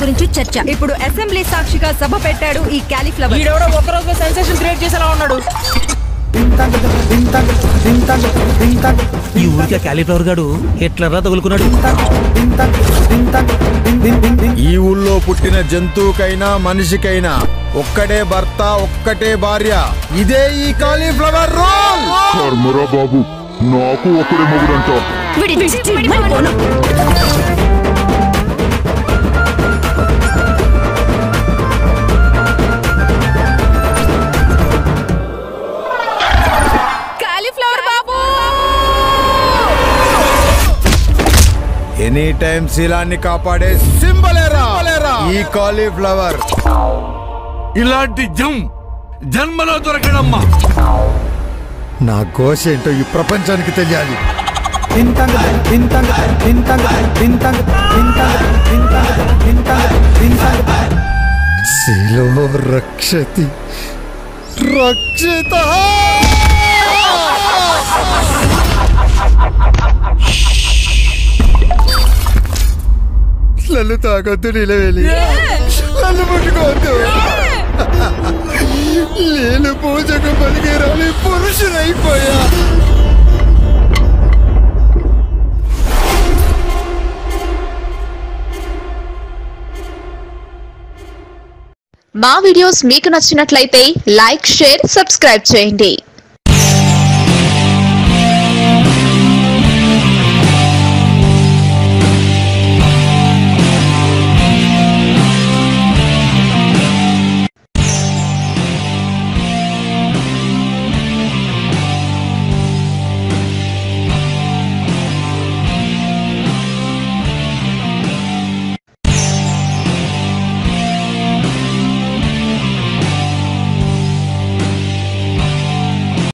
గురించి చర్చ ఇప్పుడు అసెంబ్లీ సాక్షిగా సభ పెట్టాడు ఈ క్యాలీఫ్లవర్ ఈడెవడో ఒక్క రోజు సెన్సేషన్ క్రియేట్ చేసేలా ఉన్నాడు ఈ ఊరికి క్యాలీఫ్లవర్ గాడు హిట్లర్ రా తగులుకున్నాడు ఈ ఊళ్ళో పుట్టిన జంతువుకైనా మనిషికైనా ఒక్కడే భర్త ఒక్కటే భార్య ఇదే ఈ కాలీఫ్లవర్ రోల్ కర్మరా బాబు నాకు ఒకడే మొగుడంట విడిచి చిమ్మడిపోను. క్యాలీఫ్లవర్ బాబు ఎనీ టైం శీలాన్ని కాపాడే సింబలేరా ఈ కాలీఫ్లవర్ ఇలాంటి జం జన్మలో దొరకడమ్మా నా ఘోష ఏంటో ఈ ప్రపంచానికి తెలియాలి శిలో రక్షతి రక్షిత నన్ను తాగొద్దు నిలవేలి నన్ను ముట్టుకోవద్దు నేను పూజకు పలికేరాలి పురుషునైపోయా మా వీడియోస్ మీకు నచ్చినట్లయితే లైక్ షేర్ సబ్స్క్రైబ్ చేయండి